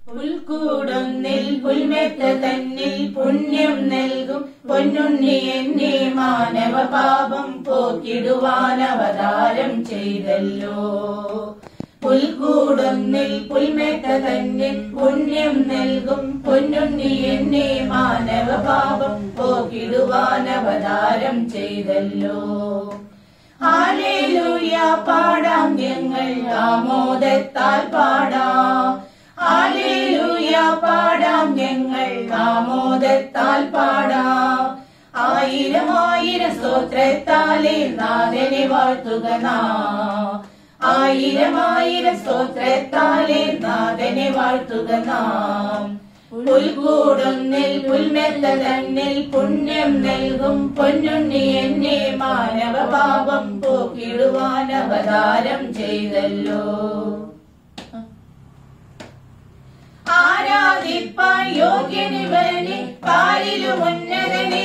പുൽക്കൂടൊന്നിൽ പുൽമെത്ത തന്നിൽ പുണ്യം നൽകും പൊന്നുണ്ണി എന്നെ മാനവ പാപം പോക്കിടുവാൻ അവതാരം ചെയ്തല്ലോ പുൽക്കൂടൊന്നിൽ പുൽമെത്ത തന്നിൽ പുണ്യം നൽകും പൊന്നുണ്ണി എന്നെ മാനവ പാപം പോക്കിടുവാൻ അവതാരം ചെയ്തല്ലോ ഹാലേലൂയ പാടാം ഞങ്ങൾ ആമോദത്താൽ പാടാം ഹാലേലൂയ പാടാം ഞങ്ങൾ ആമോദത്താൽ പാടാം ആയിരം ആയിരം സ്തോത്രത്താലേ നാഥനെ വാഴ്ത്തുക നാം ആയിരം ആയിരം സ്തോത്രത്താലേ നാഥനെ വാഴ്ത്തുക നാം പുൽകൂടൊന്നിൽ പുൽമെത്ത തന്നിൽ പുണ്യം നൽകും പൊന്നുണ്ണി എന്നെ മാനവ പാപം പോക്കിടുവാൻ അവതാരം ചെയ്തല്ലോ ആരാധിപ്പാൻ യോഗ്യനിവനെ പാലിലും ഉന്നതനെ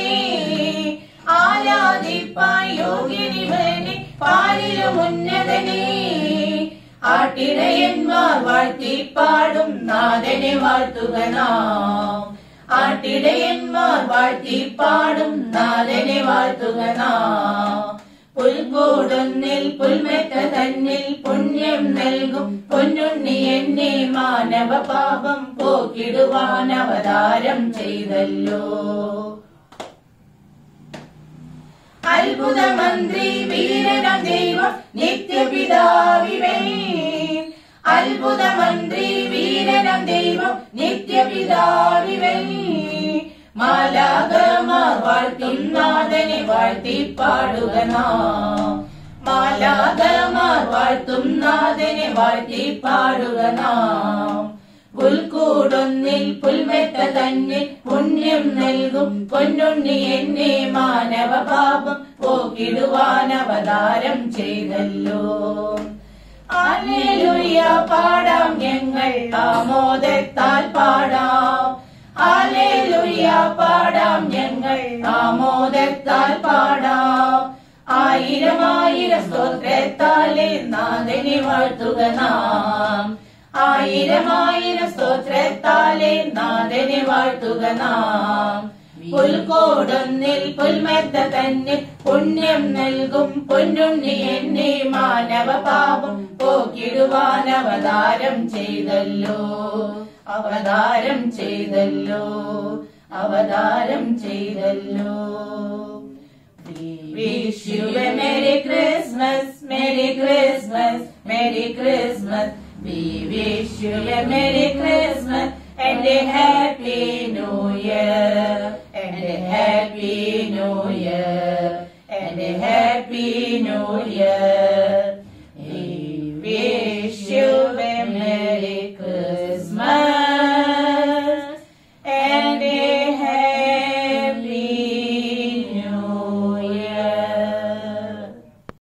ആരാധിപ്പാൻ യോഗ്യനിവനെ പാലിലും ഉന്നതനെ ആട്ടിടയന്മാർ വാഴ്ത്തിപ്പാടും നാഥനെ വാഴ്ത്തുക നാം ആട്ടിടയന്മാർ വാഴ്ത്തിപ്പാടും നാഥനെ വാഴ്ത്തുക നാം പുൽകൂടൊന്നിൽ പുൽമെത്ത തന്നിൽ പുണ്യം നൽകും പൊന്നുണ്ണി എന്നെ മാനവ പാപം പോക്കിടുവാൻ അവതാരം ചെയ്തല്ലോ അത്ഭുത മന്ത്രി വീരനം ദൈവം നിത്യപിതാവിവേ അത്ഭുത മന്ത്രി വീരനം ദൈവം നിത്യപിതാവിവേ മാലാകമാർ വാഴ്ത്തും നാഥനെ വാഴ്ത്തി പാടുക നാം മാലാകമാർ വാഴ്ത്തും നാഥനെ വാഴ്ത്തി പാടുക നാം പുൽക്കൂടൊന്നിൽ പുൽമെത്ത തന്നിൽ പുണ്യം നൽകും പൊന്നുണ്ണി എന്നെ മാനവ പാപം പോക്കിടുവാൻ അവതാരം ചെയ്തല്ലോ ആലേലുയ പാടാം ഞങ്ങൾ ആമോദത്താൽ പാടാം ആലേലുയ പാടാം ഞങ്ങൾ ആമോദത്താൽ പാടാം ആയിരം ആയിരം സ്തോത്രത്താലെ നാഥനെ വാഴ്ത്തുക നാം ആയിരം ആയിരം സ്തോത്രത്താലെ നാഥനെ വാഴ്ത്തുക നാം പുൽക്കോടൊന്നിൽ പുൽമെത്ത തന്നെ പുണ്യം നൽകും പൊന്നുണ്ണി എന്നെ മാനവ പാപം പോക്കിടുവാൻ അവതാരം ചെയ്തല്ലോ അവതാരം ചെയ്തല്ലോ അവതാരം ചെയ്തല്ലോ Wish you a Merry Christmas, Merry Christmas, Merry Christmas. We wish you a Merry Christmas and a Happy New Year, and a Happy New Year, and a Happy New Year. We wish you